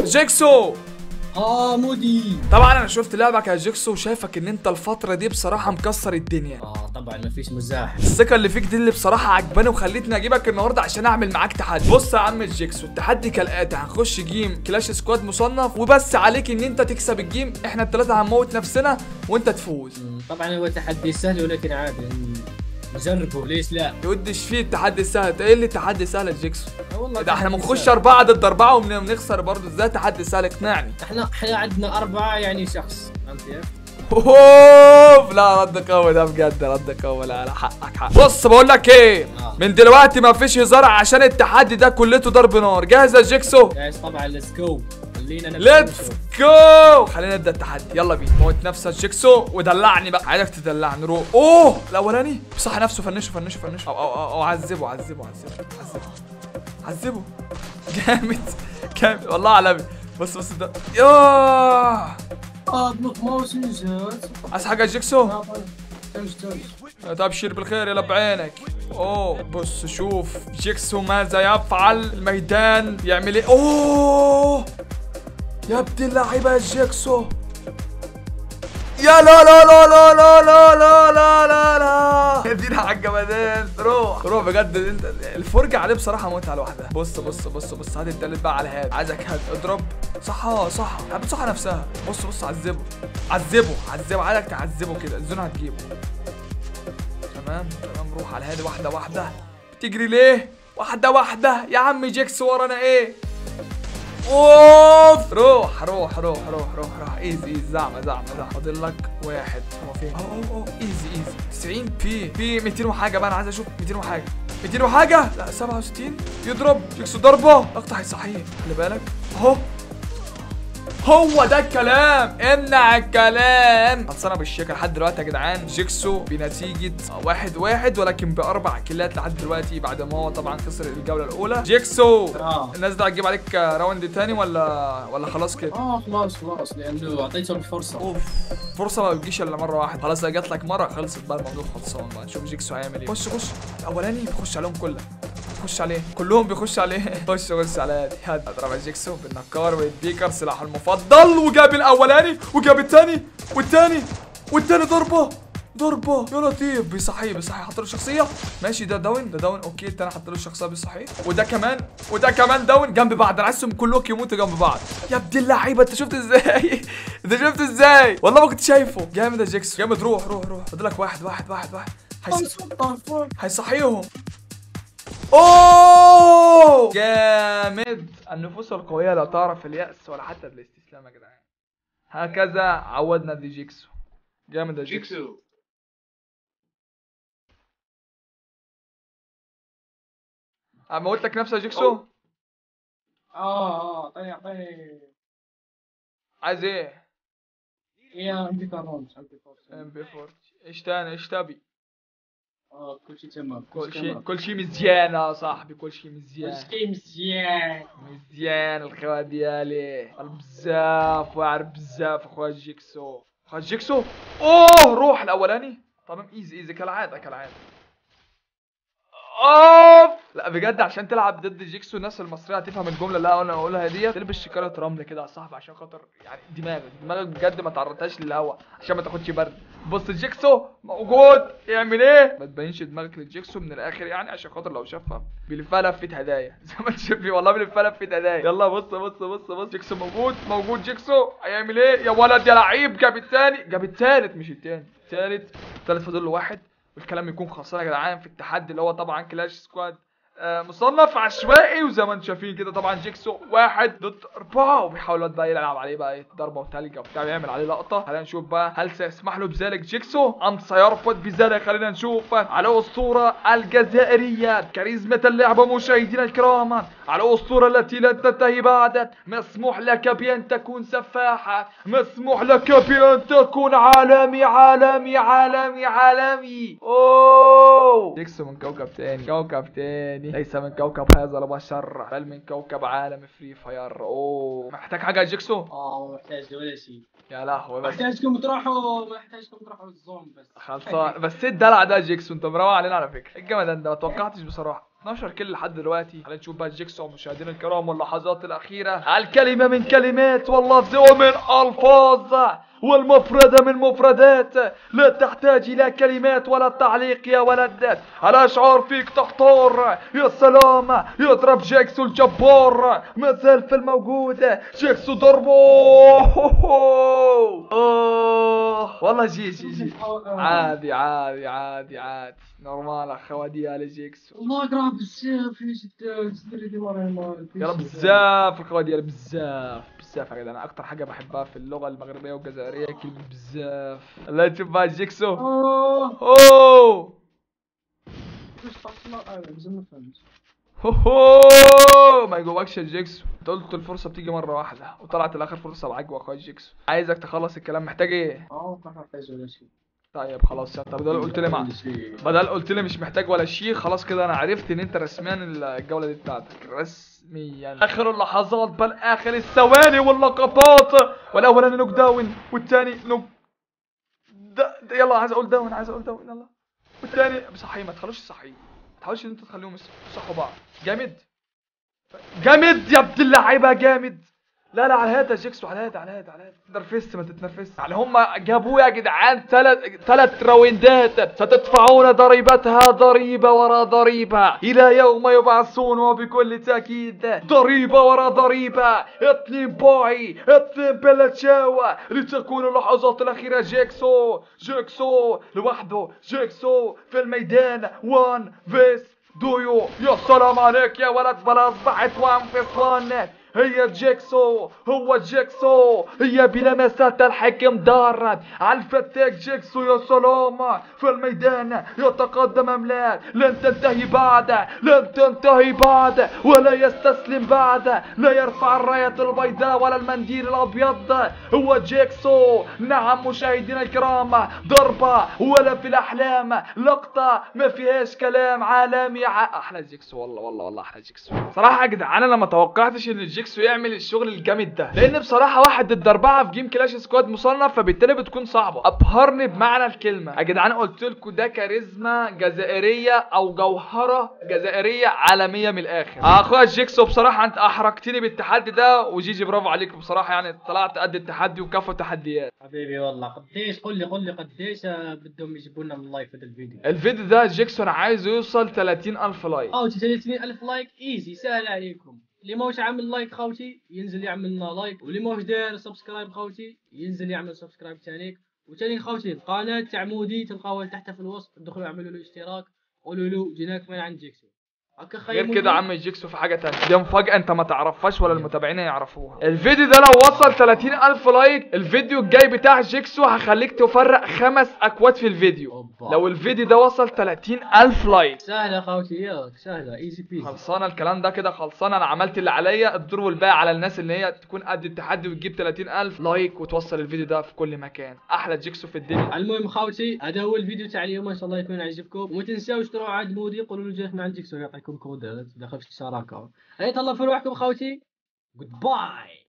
جيكسو اه مودي طبعا انا شفت لعبك يا جيكسو وشايفك ان انت الفتره دي بصراحه مكسر الدنيا اه طبعا ما فيش مزاح الثقه اللي فيك دي اللي بصراحه عجباني وخلتني اجيبك النهارده عشان اعمل معاك تحدي بص يا عم الجيكسو التحدي كالاتي هنخش جيم كلاش سكواد مصنف وبس عليك ان انت تكسب الجيم احنا الثلاثه هنموت نفسنا وانت تفوز مم، طبعا هو تحدي سهل ولكن عادي نجربه ليش لا يودش فيه التحدي السهل ايه اللي التحدي سهل يا جيكسو آه والله ده احنا تحدي بنخش سهل. اربعه ضد اربعه وبنخسر برضه ازاي تحدي سهل اقنعني احنا احنا عندنا اربعه يعني شخص فهمت كيف؟ اوف لا رد قوي ده بجد رد قوي لا لا حقك حق بص بقول لك ايه آه. من دلوقتي ما فيش هزار عشان التحدي ده كلته ضرب نار جاهز يا جيكسو جايز طبعا ليتس جو خلينا نبدا ليتس جو خلينا نبدا التحدي يلا بينا موت نفسك جيكسو ودلعني بقى عايزك تدلعني روح اوه الاولاني صح نفسه فنشه فنشه فنشه او او او, أو عذبه عذبه عذبه عذبه عذبه جامد جامد والله عالمي بص بص ده ياه اه بنط ماوس نزلت عايز حاجه يا جيكسو اه طيب تمش تمش تبشر بالخير يلا بعينك اوه بص شوف جيكسو ماذا يفعل الميدان يعمل ايه اوه يا ابن اللعيبه يا جيكسو يا لا لا لا لا لا لا لا لا لا لا ادينا على الجمدان روح روح بجد انت الفرجه عليه بصراحه متعه لوحدها بص بص بص بص هات التالت بقى على هاد عايزك هات اضرب صح صح صح نفسها بص بص عذبه عذبه عذبه عايزك تعذبه كده الزونه هتجيبه تمام تمام روح على الهادي واحدة واحدة بتجري ليه؟ واحدة واحدة يا عم جيكس ورانا ايه؟ اوف روح روح روح روح روح روح ايزي ايزي زعمة زعمة زعمة فاضل لك واحد هو فين؟ اوه اوه اوه ايزي ايزي 90 في في 200 وحاجة بقى انا عايز اشوف 200 وحاجة 200 وحاجة لا 67 يضرب جيكس ضربة اقطع هيصحيه خلي بالك اهو هو ده الكلام امنع الكلام خلصانه بالشيكه لحد دلوقتي يا جدعان جيكسو بنتيجه واحد واحد ولكن باربع كيلات لحد دلوقتي بعد ما هو طبعا خسر الجوله الاولى جيكسو آه. الناس دي هتجيب عليك راوند تاني ولا ولا خلاص كده اه خلاص خلاص لانه اعطيتهم الفرصه اوف فرصه ما بتجيش الا مره واحده خلاص هي جات لك مره خلصت بقى الموضوع خلصان بقى نشوف جيكسو هيعمل ايه خش خش الاولاني بيخش عليهم كلهم خش عليه كلهم بيخش عليه خش خش على هادي هادي اضرب جيكسو بالنكار والبيكر سلاحه المفضل وجاب الاولاني وجاب الثاني والثاني والثاني ضربه ضربه يا لطيف بيصحيه بيصحيه حط له شخصيه ماشي ده داون ده داون اوكي الثاني حط له الشخصيه بيصحيه وده كمان وده كمان داون جنب بعض انا عايزهم كلهم يموتوا جنب بعض يا ابن اللعيبه انت شفت ازاي انت شفت ازاي والله ما كنت شايفه جامد يا جيكسو جامد روح روح روح فاضلك واحد واحد واحد واحد هيص- هيصحيهم اوه جامد النفوس القوية لا تعرف اليأس ولا حتى الاستسلام يا جدعان هكذا عودنا دي جيكسو جامد يا جيكسو موت لك نفسك يا جيكسو اه اه طيب طيب عايز ايه يا عندي قانون عندي فرصه ام بي 4 ايش تاني ايش تبي اه كل شيء تمام كل شيء كل شيء مزيان يا صاحبي كل شيء كل مزيان شيء مزيان مزيان الخوات ديالي بزاف واعر بزاف اخويا جيكسو اخويا جيكسو اوه روح الاولاني تمام ايزي ايزي كالعاده كالعاده اوف لا بجد عشان تلعب ضد جيكسو الناس المصريه هتفهم الجمله اللي انا اقولها ديت تلبس شكاره رمل كده يا صاحبي عشان خاطر يعني دماغك دماغك بجد ما تعرضهاش للهواء عشان ما تاخدش برد بص جيكسو موجود يعمل ايه ما تبينش دماغك للجيكسو من الاخر يعني عشان خاطر لو شافها بيلفها لفه هدايا زي ما انت شايف والله بيلفها لفه هدايا يلا بص بص بص بص جيكسو موجود موجود جيكسو هيعمل ايه يا ولد يا لعيب جاب الثاني جاب الثالث مش الثاني الثالث الثالث فاضل له واحد والكلام يكون خلصان يا جدعان في التحدي اللي هو طبعا كلاش سكواد آه، مصنف عشوائي وزي ما انتم شايفين كده طبعا جيكسو واحد ضد اربعه وبيحاول الواد بقى يلعب عليه بقى ايه ضربه وتلجه وبتاع بيعمل عليه لقطه خلينا نشوف بقى هل سيسمح له بذلك جيكسو ام سيرفض بذلك خلينا نشوف على اسطوره الجزائريه كاريزما اللعبه مشاهدينا الكرام على الاسطوره التي لن تنتهي بعد مسموح لك بان تكون سفاحا مسموح لك بان تكون عالمي عالمي عالمي عالمي اوه جيكسو من كوكب تاني كوكب تاني ليس من كوكب هذا البشر بل من كوكب عالم فري فاير اوه محتاج حاجه يا جيكسو اه ما محتاج ولا شيء يا لهوي بس محتاجكم تروحوا محتاجكم تروحوا الزوم بس خلصان بس ايه الدلع ده يا جيكسو انت مروق علينا على فكره ايه الجمدان ده ما توقعتش بصراحه 12 كل لحد دلوقتي خلينا نشوف بقى جيكسو مشاهدينا الكرام واللحظات الاخيره الكلمه من كلمات واللفظ ومن الفاظ والمفردة من مفردات لا تحتاج إلى كلمات ولا تعليق يا ولد الأشعار فيك تختار يا سلام يضرب جيكسو الجبار ما زال في الموجود جيكسو ضربه أوه. والله جي جي جي عادي عادي عادي عادي نورمال خوادي على جيكسو والله اقرا بزاف يا جد صدري دي ورا يلا بزاف الخوادي بزاف بزاف يا جدعان اكتر حاجه بحبها في اللغه المغربيه والجزائريه كلمه بزاف الله تشوف بقى جيكسو اوه اوه ايش فصل انا زين ما فهمت هوهو ما يجوكش يا جيكسو انت قلت الفرصه بتيجي مره واحده وطلعت الاخر فرصه معاك واخويا جيكسو عايزك تخلص الكلام محتاج ايه اه ما محتاج ولا شيء طيب خلاص انت بدل قلت لي مع بدل قلت لي مش محتاج ولا شيء خلاص كده انا عرفت ان انت رسميا الجوله دي بتاعتك رسميا اخر اللحظات بل اخر الثواني واللقطات والاولاني نوك داون والثاني نوك دا دا يلا عايز اقول داون عايز اقول داون يلا والثاني صحيح ما تخلوش صحيح ما تحاولش ان انت تخليهم يصحوا بعض جامد جامد يا ابن اللعيبه جامد لا لا على هذا جيكسو على هذا على هذا على هذا تنرفزت ما تتنرفزش يعني هم جابوه يا جدعان ثلاث ثلاث راوندات ستدفعون ضريبتها ضريبه ورا ضريبه الى يوم يبعثون وبكل تاكيد ضريبه ورا ضريبه اثنين باي اثنين بلاتشاوا لتكون اللحظات الاخيره جيكسو جيكسو لوحده جيكسو في الميدان وان فيس دويو يا سلام عليك يا ولد بلا اصبحت وان فيس وان هي جيكسو هو جيكسو هي بلمسات الحكم دارت على الفتاك جيكسو يا سلام في الميدان يتقدم املاك لن تنتهي بعد لن تنتهي بعد ولا يستسلم بعد لا يرفع الراية البيضاء ولا المنديل الابيض هو جيكسو نعم مشاهدينا الكرام ضربة ولا في الاحلام لقطة ما فيهاش كلام عالمي ع... احلى جيكسو والله والله والله احلى جيكسو صراحة يا جدعان انا ما توقعتش ان جيكسو يعمل الشغل الجامد ده لان بصراحة واحد ضد اربعة في جيم كلاش سكواد مصنف فبالتالي بتكون صعبة ابهرني بمعنى الكلمة يا جدعان قلت لكم ده كاريزما جزائرية او جوهرة جزائرية عالمية من الاخر اخويا جيكسو بصراحة انت احرجتني بالتحدي ده وجيجي برافو عليك بصراحة يعني طلعت قد التحدي وكفوا تحديات حبيبي والله قديش قل لي قل لي قديش آه، بدهم يجيبوا لنا من لايف هذا الفيديو الفيديو ده جيكسون عايز يوصل 30 الف لايك او 30000 لايك ايزي سهل عليكم اللي موش عامل لايك خوتي ينزل يعمل لنا لايك واللي موش داير سبسكرايب خوتي ينزل يعمل سبسكرايب تانيك وتاني خوتي القناة تاع مودي تلقاوها تحت في الوصف ادخلوا اعملوا له اشتراك قولوا له جيناك من عند جيكسو هكا خير غير مودي. كده عم جيكسو في حاجة تانية دي مفاجأة انت ما تعرفهاش ولا المتابعين يعرفوها الفيديو ده لو وصل 30 الف لايك الفيديو الجاي بتاع جيكسو هخليك تفرق خمس اكواد في الفيديو أوبا. لو الفيديو ده وصل 30 الف لايك سهلة خوتي ياك سهلة ايزي بيزي خلصانه الكلام ده كده خلصانه انا عملت اللي عليا الدور والباقي على الناس اللي هي تكون قد التحدي وتجيب 30000 لايك وتوصل الفيديو ده في كل مكان احلى جيكسو في الدنيا المهم خوتي هذا هو الفيديو تاع اليوم ان شاء الله يكون عجبكم وما تنساوش تروحوا عند مودي قولوا له جيت من عند جيكسو يعطيكم كودات داخل في الشراكه هيا تهلاو في روحكم خوتي جود باي